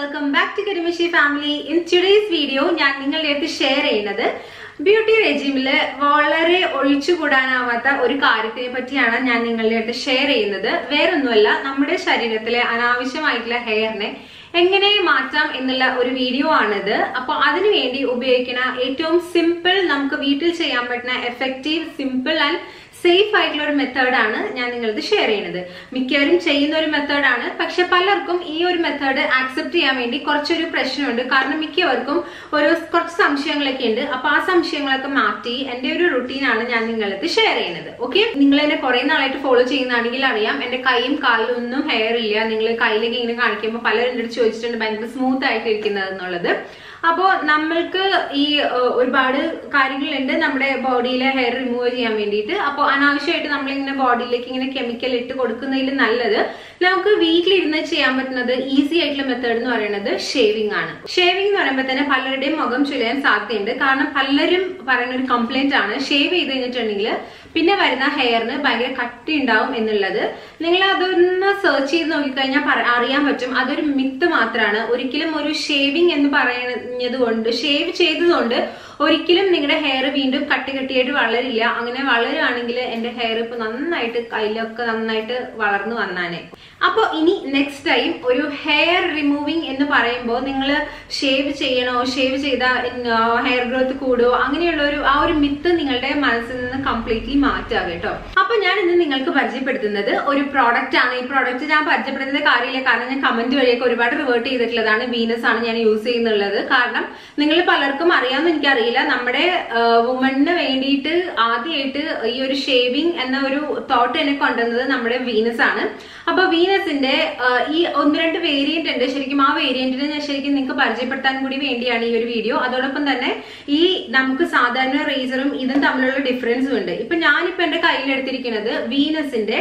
Welcome back to Karimishi family in today's video ഞാൻ നിങ്ങളുടെ അടുത്ത് ഷെയർ ചെയ്യുന്നത് ബ്യൂട്ടി റെജിമില് വളരെ ഒഴിച്ചുകൂടാനാവാത്ത ഒരു കാര്യത്തിനെ പറ്റിയാണ് ഞാൻ നിങ്ങളുടെ അടുത്ത് ഷെയർ ചെയ്യുന്നത് വേറൊന്നുമല്ല നമ്മുടെ ശരീരത്തിലെ അനാവശ്യമായിട്ടുള്ള ഹെയറിനെ എങ്ങനെ മാറ്റാം എന്നുള്ള ഒരു വീഡിയോ ആണിത് അപ്പോൾ അതിനുവേണ്ടി ഉപയോഗിക്കുന്ന ഏറ്റവും സിമ്പിൾ നമുക്ക് വീട്ടിൽ ചെയ്യാൻ പറ്റുന്ന എഫക്റ്റീവ് സിമ്പിൾ ആൻഡ് സേഫ് ആയിട്ടുള്ള ഒരു മെത്തേഡാണ് ഞാൻ നിങ്ങളത് ഷെയർ ചെയ്യുന്നത് മിക്കവരും ചെയ്യുന്ന ഒരു മെത്തേഡാണ് പക്ഷെ പലർക്കും ഈ ഒരു മെത്തേഡ് ആക്സെപ്റ്റ് ചെയ്യാൻ വേണ്ടി കുറച്ചൊരു പ്രശ്നമുണ്ട് കാരണം മിക്കവർക്കും ഒരു കുറച്ച് സംശയങ്ങളൊക്കെ ഉണ്ട് അപ്പൊ ആ സംശയങ്ങളൊക്കെ മാറ്റി എന്റെ ഒരു റുട്ടീനാണ് ഞാൻ നിങ്ങളത് ഷെയർ ചെയ്യുന്നത് ഓക്കെ നിങ്ങൾ എന്നെ കുറെ നാളായിട്ട് ഫോളോ ചെയ്യുന്നതാണെങ്കിൽ അറിയാം എന്റെ കൈയും കാലിലും ഒന്നും ഹെയർ ഇല്ല നിങ്ങൾ കയ്യിലേക്ക് ഇങ്ങനെ കാണിക്കുമ്പോൾ പലരും എൻ്റെ അടുത്ത് ചോദിച്ചിട്ടുണ്ട് ഭയങ്കര സ്മൂത്ത് ആയിട്ട് ഇരിക്കുന്നത് എന്നുള്ളത് അപ്പോൾ നമ്മൾക്ക് ഈ ഏഹ്, ഒരുപാട് കാര്യങ്ങളുണ്ട് നമ്മുടെ ബോഡിയിലെ ഹെയർ റിമൂവ് ചെയ്യാൻ വേണ്ടിയിട്ട് അപ്പോൾ അനാവശ്യമായിട്ട് നമ്മളിങ്ങനെ ബോഡിയിലേക്ക് ഇങ്ങനെ കെമിക്കൽ ഇട്ട് കൊടുക്കുന്നതിൽ നല്ലത് നമുക്ക് വീട്ടിലിരുന്ന് ചെയ്യാൻ പറ്റുന്നത് ഈസി ആയിട്ടുള്ള മെത്തേഡ് എന്ന് പറയുന്നത് ഷേവിംഗ് ആണ് ഷേവിംഗ് എന്ന് പറയുമ്പോൾ തന്നെ പലരുടെയും മുഖം ചുലയാൻ സാധ്യതയുണ്ട് കാരണം പലരും പറയുന്ന ഒരു കംപ്ലൈന്റ് ആണ് ഷേവ് ചെയ്ത് കഴിഞ്ഞിട്ടുണ്ടെങ്കിൽ പിന്നെ വരുന്ന ഹെയറിന് ഭയങ്കര കട്ടി ഉണ്ടാവും എന്നുള്ളത് നിങ്ങൾ അതൊന്ന് സെർച്ച് ചെയ്ത് നോക്കിക്കഴിഞ്ഞാൽ പറ- അറിയാൻ പറ്റും അതൊരു മിത്ത് മാത്രമാണ് ഒരിക്കലും ഒരു ഷേവിംഗ് എന്ന് പറയുന്നത് കൊണ്ട് ഷേവ് ചെയ്തതുകൊണ്ട് ഒരിക്കലും നിങ്ങളുടെ ഹെയർ വീണ്ടും കട്ടി കട്ടിയായിട്ട് വളരില്ല അങ്ങനെ വളരുകയാണെങ്കിൽ എന്റെ ഹെയർ ഇപ്പൊ നന്നായിട്ട് കയ്യിലൊക്കെ നന്നായിട്ട് വളർന്നു വന്നാനെ അപ്പൊ ഇനി നെക്സ്റ്റ് ടൈം ഒരു ഹെയർ റിമൂവിങ് എന്ന് പറയുമ്പോൾ നിങ്ങൾ ഷേവ് ചെയ്യണോ ഷേവ് ചെയ്താൽ ഹെയർ ഗ്രോത്ത് കൂടുമോ അങ്ങനെയുള്ള ഒരു ആ ഒരു മിത്ത് നിങ്ങളുടെ മനസ്സിൽ നിന്ന് കംപ്ലീറ്റ്ലി മാറ്റുക കേട്ടോ അപ്പൊ ഞാൻ ഇന്ന് നിങ്ങൾക്ക് പരിചയപ്പെടുത്തുന്നത് ഒരു പ്രോഡക്റ്റ് ആണ് ഈ പ്രോഡക്റ്റ് ഞാൻ പരിചയപ്പെടുത്തുന്ന കാര്യമില്ല കാരണം ഞാൻ കമന്റ് വഴിയൊക്കെ ഒരുപാട് റിവേർട്ട് ചെയ്തിട്ടുള്ളതാണ് വീനസ് ആണ് ഞാൻ യൂസ് ചെയ്യുന്നുള്ളത് കാരണം നിങ്ങൾ പലർക്കും അറിയാമെന്ന് എനിക്കറിയില്ല നമ്മുടെ വുമണിന് വേണ്ടിയിട്ട് ആദ്യമായിട്ട് ഈ ഒരു ഷേവിംഗ് എന്ന ഒരു തോട്ട് എന്നെ കൊണ്ടുവന്നത് നമ്മുടെ വീനസ് ആണ് അപ്പൊ വീനസിന്റെ ആ, ഈ ഒന്ന് രണ്ട് വേരിയന്റ് ഉണ്ട് ശരിക്കും ആ വേരിയന്റിനെ ഞാൻ ശരിക്കും നിങ്ങൾക്ക് പരിചയപ്പെടുത്താൻ കൂടി വേണ്ടിയാണ് ഈ ഒരു വീഡിയോ അതോടൊപ്പം തന്നെ ഈ നമുക്ക് സാധാരണ റേസറും ഇതും തമ്മിലുള്ള ഡിഫറൻസും ഉണ്ട് ഇപ്പൊ ഞാനിപ്പോ എന്റെ കയ്യിൽ എടുത്തിരിക്കുന്നത് വീനസിന്റെ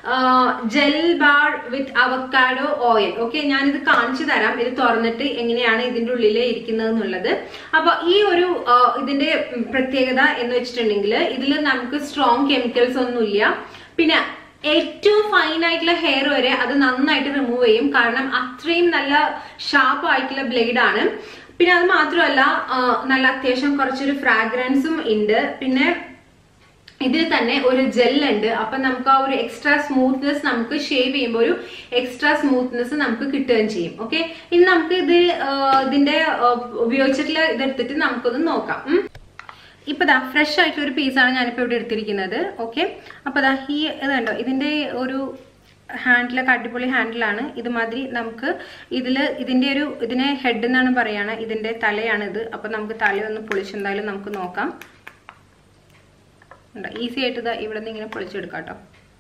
gel bar with avocado oil okay ഞാനിത് കാണിച്ചു തരാം ഇത് തുറന്നിട്ട് എങ്ങനെയാണ് ഇതിന്റെ ഉള്ളിൽ ഇരിക്കുന്നത് എന്നുള്ളത് അപ്പൊ ഈ ഒരു ആ, ഇതിന്റെ ഉം, പ്രത്യേകത എന്ന് വെച്ചിട്ടുണ്ടെങ്കിൽ ഇതിൽ നമുക്ക് സ്ട്രോങ് കെമിക്കൽസ് ഒന്നുമില്ല പിന്നെ ഏറ്റവും ഫൈൻ ആയിട്ടുള്ള ഹെയർ വരെ അത് നന്നായിട്ട് റിമൂവ് ചെയ്യും കാരണം അത്രയും നല്ല ഷാർപ്പ് ആയിട്ടുള്ള ബ്ലേഡ് ആണ് പിന്നെ അത് മാത്രമല്ല ആ, നല്ല അത്യാവശ്യം കുറച്ചൊരു ഫ്രാഗ്രൻസും ഉണ്ട് പിന്നെ ഇതിൽ തന്നെ ഒരു ജെൽ ഉണ്ട് അപ്പൊ നമുക്ക് ആ ഒരു എക്സ്ട്രാ സ്മൂത്ത്നെസ് നമുക്ക് ഷേവ് ചെയ്യുമ്പോൾ ഒരു എക്സ്ട്രാ സ്മൂത്ത്നെസ് നമുക്ക് കിട്ടുകയും ചെയ്യും ഓക്കെ ഇനി നമുക്ക് ഇത് ആ, ഇതിന്റെ ആ, ഉപയോഗിച്ചിട്ടുള്ള ഇതെടുത്തിട്ട് നമുക്കൊന്ന് നോക്കാം ഉം. ഇപ്പൊ ദാ ഫ്രഷ് ആയിട്ടുള്ള ഒരു പീസാണ് ഞാനിപ്പോ ഇവിടെ എടുത്തിരിക്കുന്നത് ഓക്കെ അപ്പൊ ദാ ഈ ഇത് കണ്ടോ ഇതിന്റെ ഒരു ഹാൻഡിലൊക്കെ അടിപൊളി ഹാൻഡിലാണ് ഇതുമാതിരി നമുക്ക് ഇതിൽ ഇതിന്റെ ഒരു ഇതിനെ ഹെഡ് എന്നാണ് പറയാണ് ഇതിന്റെ തലയാണ് ഇത് അപ്പൊ നമുക്ക് തലയൊന്ന് പൊളിച്ചെന്തായാലും നമുക്ക് നോക്കാം ഈസി ആയിട്ട് ഇതാ ഇവിടെ നിന്ന് ഇങ്ങനെ പൊളിച്ചെടുക്കാം കേട്ടോ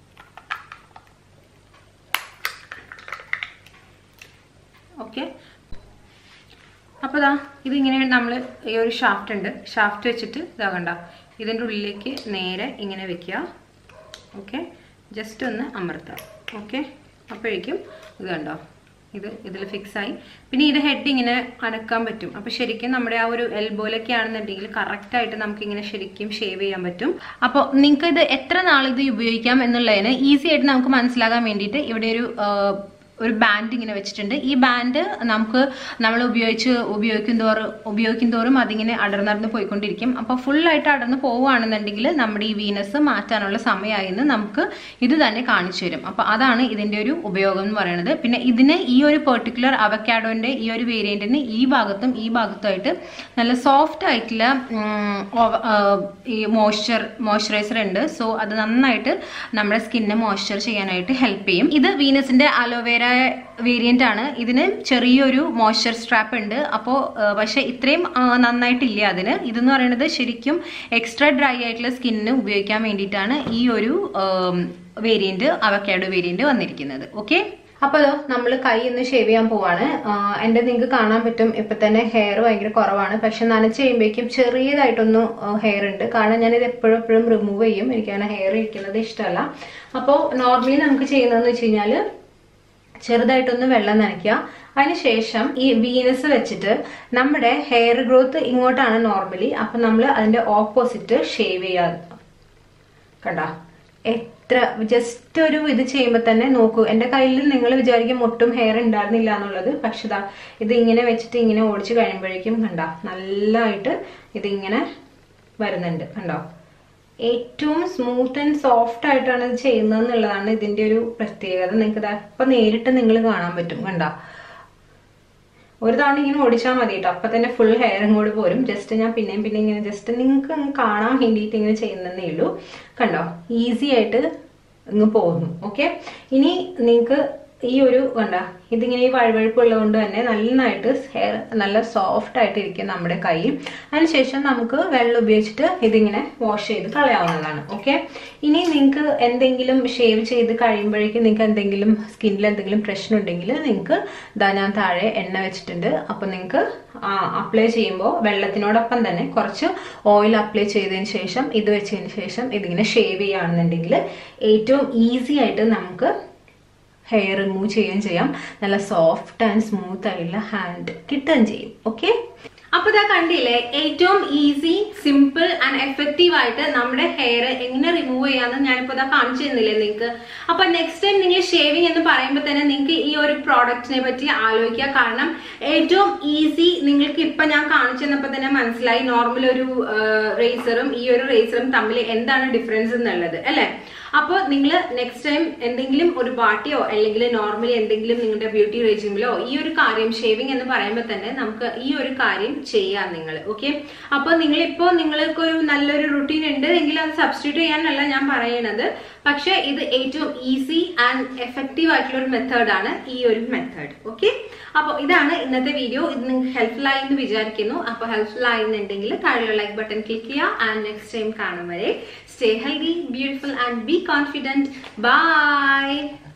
ഓക്കെ അപ്പോൾ ഇതാ ഇതിങ്ങനെ നമ്മൾ ഈ ഒരു ഷാഫ്റ്റ് ഉണ്ട് ഷാഫ്റ്റ് വെച്ചിട്ട് ഇതാ കണ്ട ഇതിൻ്റെ ഉള്ളിലേക്ക് നേരെ ഇങ്ങനെ വെക്കുക ഓക്കെ ജസ്റ്റ് ഒന്ന് അമർത്തുക ഓക്കെ അപ്പോഴേക്കും ഇത് കണ്ടോ ഇത് ഇതിൽ ഫിക്സ് ആയി പിന്നെ ഇത് ഹെഡ് ഇങ്ങനെ അനക്കാൻ പറ്റും അപ്പോൾ ശരിക്കും നമ്മുടെ ആ ഒരു എൽബോയിലൊക്കെ ആണെന്നുണ്ടെങ്കിൽ കറക്റ്റ് ആയിട്ട് നമുക്ക് ഇങ്ങനെ ശരിക്കും ഷേവ് ചെയ്യാൻ പറ്റും അപ്പോൾ നിങ്ങൾക്ക് ഇത് എത്ര നാൾ ഇത് ഉപയോഗിക്കാം എന്നുള്ളതിന് ഈസി ആയിട്ട് നമുക്ക് മനസ്സിലാകാൻ വേണ്ടിയിട്ട് ഇവിടെ ഒരു ആ, ഒരു ബാൻഡ് ഇങ്ങനെ വെച്ചിട്ടുണ്ട് ഈ ബാൻഡ് നമുക്ക് നമ്മൾ ഉപയോഗിച്ച് ഉപയോഗിക്കും തോറും ഉപയോഗിക്കും തോറും അതിങ്ങനെ അടർന്നടർന്ന് പോയിക്കൊണ്ടിരിക്കും അപ്പോൾ ഫുള്ളായിട്ട് അടർന്ന് പോവുകയാണെന്നുണ്ടെങ്കിൽ നമ്മുടെ ഈ വീനസ് മാറ്റാനുള്ള സമയമായെന്ന് നമുക്ക് ഇത് തന്നെ കാണിച്ചു തരും അപ്പോൾ അതാണ് ഇതിൻ്റെ ഒരു ഉപയോഗം എന്ന് പറയുന്നത് പിന്നെ ഇതിന് ഈ ഒരു പെർട്ടിക്കുലർ അവക്കാഡോൻ്റെ ഈ ഒരു വേരിയൻറ്റിന് ഈ ഭാഗത്തും ഈ ഭാഗത്തുമായിട്ട് നല്ല സോഫ്റ്റ് ആയിട്ടുള്ള ഉം, ഓവ- ആ, ഈ മോയ്സ്ചർ മോയ്സ്ചറൈസർ ഉണ്ട് സോ അത് നന്നായിട്ട് നമ്മുടെ സ്കിന്നെ മോയ്സ്ചർ ചെയ്യാനായിട്ട് ഹെൽപ്പ് ചെയ്യും ഇത് വീനസിന്റെ അലോവേര വേരിയന്റ് ആണ് ഇതിന് ചെറിയൊരു മോയ്സ്ചർ സ്ട്രാപ്പ് ഉണ്ട് അപ്പോൾ പക്ഷെ ഇത്രയും ആ, നന്നായിട്ടില്ല അതിന് ഇതെന്ന് പറയുന്നത് ശരിക്കും എക്സ്ട്രാ ഡ്രൈ ആയിട്ടുള്ള സ്കിന്നിന് ഉപയോഗിക്കാൻ വേണ്ടിയിട്ടാണ് ഈ ഒരു വേരിയന്റ് അവക്കാഡോ വേരിയന്റ് വന്നിരിക്കുന്നത് ഓക്കെ അപ്പൊ നമ്മൾ കൈ ഒന്ന് ഷേവ് ചെയ്യാൻ പോവാണ് ആഹ് എന്റെ നിങ്ങൾക്ക് കാണാൻ പറ്റും ഇപ്പൊ തന്നെ ഹെയർ ഭയങ്കര കുറവാണ് പക്ഷെ നനച്ച് കഴിയുമ്പോഴേക്കും ചെറിയതായിട്ടൊന്ന് ഹെയർ ഉണ്ട് കാരണം ഞാൻ ഇത് എപ്പോഴും എപ്പോഴും റിമൂവ് ചെയ്യും എനിക്ക് അങ്ങനെ ഹെയർ ഇരിക്കുന്നത് ഇഷ്ടമല്ല അപ്പോൾ നോർമലി നമുക്ക് ചെയ്യുന്നതെന്ന് വെച്ച് കഴിഞ്ഞാൽ ചെറുതായിട്ടൊന്ന് വെള്ളം നനയ്ക്കുക അതിനുശേഷം ഈ വീനസ് വെച്ചിട്ട് നമ്മുടെ ഹെയർ ഗ്രോത്ത് ഇങ്ങോട്ടാണ് നോർമലി അപ്പൊ നമ്മൾ അതിന്റെ ഓപ്പോസിറ്റ് ഷേവ് ചെയ്യാതെ കണ്ട എത്ര ജസ്റ്റ് ഒരു ഇത് ചെയ്യുമ്പോൾ തന്നെ നോക്കൂ എൻ്റെ കയ്യിൽ നിങ്ങൾ വിചാരിക്കും ഒട്ടും ഹെയർ ഉണ്ടായിരുന്നില്ല എന്നുള്ളത് പക്ഷെ ഇതാ ഇത് ഇങ്ങനെ വെച്ചിട്ട് ഇങ്ങനെ ഓടിച്ച് കഴിയുമ്പോഴേക്കും കണ്ട നല്ലതായിട്ട് ഇതിങ്ങനെ വരുന്നുണ്ട് കണ്ടോ ഏറ്റവും സ്മൂത്ത് ആൻഡ് സോഫ്റ്റ് ആയിട്ടാണ് ഇത് ചെയ്യുന്നത് എന്നുള്ളതാണ് ഇതിന്റെ ഒരു പ്രത്യേകത നിങ്ങൾക്ക് ഇതാ ഇപ്പൊ നേരിട്ട് നിങ്ങൾ കാണാൻ പറ്റും കണ്ടോ ഒരു തവണ ഇങ്ങനെ ഓടിച്ചാൽ മതി കേട്ടോ അപ്പൊ തന്നെ ഫുൾ ഹെയർ ഇങ്ങോട്ട് പോരും ജസ്റ്റ് ഞാൻ പിന്നെയും പിന്നെ ഇങ്ങനെ ജസ്റ്റ് നിങ്ങൾക്ക് കാണാൻ വേണ്ടിയിട്ട് ഇങ്ങനെ ചെയ്യുന്നതേ ഉള്ളൂ കണ്ടോ ഈസി ആയിട്ട് ഇങ്ങ് പോകുന്നു ഓക്കെ ഇനി നിങ്ങൾക്ക് ഈ ഒരു കണ്ട ഇതിങ്ങനെ ഈ വഴുവഴുപ്പുള്ളത് കൊണ്ട് തന്നെ നന്നായിട്ട് ഹെയർ നല്ല സോഫ്റ്റ് ആയിട്ട് ഇരിക്കും നമ്മുടെ കൈ അതിനുശേഷം നമുക്ക് വെള്ളം ഉപയോഗിച്ചിട്ട് ഇതിങ്ങനെ വാഷ് ചെയ്ത് കളയാവുന്നതാണ് ഓക്കെ ഇനി നിങ്ങൾക്ക് എന്തെങ്കിലും ഷേവ് ചെയ്ത് കഴിയുമ്പോഴേക്കും നിങ്ങൾക്ക് എന്തെങ്കിലും സ്കിന്നിൽ എന്തെങ്കിലും പ്രശ്നം ഉണ്ടെങ്കിൽ നിങ്ങൾക്ക് ഇതാ ഞാൻ താഴെ എണ്ണ വെച്ചിട്ടുണ്ട് അപ്പോൾ നിങ്ങൾക്ക് അപ്ലൈ ചെയ്യുമ്പോൾ വെള്ളത്തിനോടൊപ്പം തന്നെ കുറച്ച് ഓയിൽ അപ്ലൈ ചെയ്തതിന് ശേഷം ഇത് വെച്ചതിന് ശേഷം ഇതിങ്ങനെ ഷേവ് ചെയ്യുകയാണെന്നുണ്ടെങ്കിൽ ഏറ്റവും ഈസി ആയിട്ട് നമുക്ക് ഹെയർ റിമൂവ് ചെയ്യുകയും ചെയ്യാം നല്ല സോഫ്റ്റ് ആൻഡ് സ്മൂത്ത് ആയിട്ടുള്ള ഹാൻഡ് കിട്ടുകയും ചെയ്യും ഓക്കെ അപ്പൊ ഇതാ കണ്ടില്ലേ ഏറ്റവും ഈസി സിമ്പിൾ ആൻഡ് എഫക്റ്റീവ് ആയിട്ട് നമ്മുടെ ഹെയർ എങ്ങനെ റിമൂവ് ചെയ്യാന്ന് ഞാനിപ്പോ ഇതാ കാണിച്ചു തന്നില്ലേ നിങ്ങൾക്ക് അപ്പൊ നെക്സ്റ്റ് ടൈം നിങ്ങൾ ഷേവിംഗ് എന്ന് പറയുമ്പോൾ തന്നെ നിങ്ങൾക്ക് ഈ ഒരു പ്രോഡക്റ്റിനെ പറ്റി ആലോചിക്കുക കാരണം ഏറ്റവും ഈസി നിങ്ങൾക്ക് ഇപ്പൊ ഞാൻ കാണിച്ചു തന്നപ്പോ തന്നെ മനസ്സിലായി നോർമൽ ഒരു റേസറും ഈ ഒരു റേസറും തമ്മിൽ എന്താണ് ഡിഫറൻസ് എന്നുള്ളത് അല്ലെ അപ്പോൾ നിങ്ങൾ നെക്സ്റ്റ് ടൈം എന്തെങ്കിലും ഒരു പാർട്ടിയോ അല്ലെങ്കിൽ നോർമലി എന്തെങ്കിലും നിങ്ങളുടെ ബ്യൂട്ടി റേജിമിലോ ഈ ഒരു കാര്യം ഷേവിംഗ് എന്ന് പറയുമ്പോൾ തന്നെ നമുക്ക് ഈ ഒരു കാര്യം ചെയ്യാം നിങ്ങൾ ഓക്കെ അപ്പോൾ നിങ്ങളിപ്പോൾ നിങ്ങൾക്ക് ഒരു നല്ലൊരു റുട്ടീൻ ഉണ്ട് എങ്കിൽ അത് സബ്സ്റ്റിറ്റ്യൂട്ട് ചെയ്യാനല്ല ഞാൻ പറയണത് പക്ഷേ ഇത് ഏറ്റവും ഈസി ആൻഡ് എഫക്റ്റീവ് ആയിട്ടുള്ള ഒരു മെത്തേഡാണ് ഈ ഒരു മെത്തേഡ് ഓക്കെ അപ്പോൾ ഇതാണ് ഇന്നത്തെ വീഡിയോ ഇത് നിങ്ങൾക്ക് ഹെൽപ്ഫുൾ ആയി എന്ന് വിചാരിക്കുന്നു അപ്പോൾ ഹെൽപ്ഫുൾ ആയിരുന്നുണ്ടെങ്കിൽ താഴെയുള്ള ലൈക്ക് ബട്ടൺ ക്ലിക്ക് ചെയ്യുക ആൻഡ് നെക്സ്റ്റ് ടൈം കാണും വരെ stay healthy beautiful and be confident by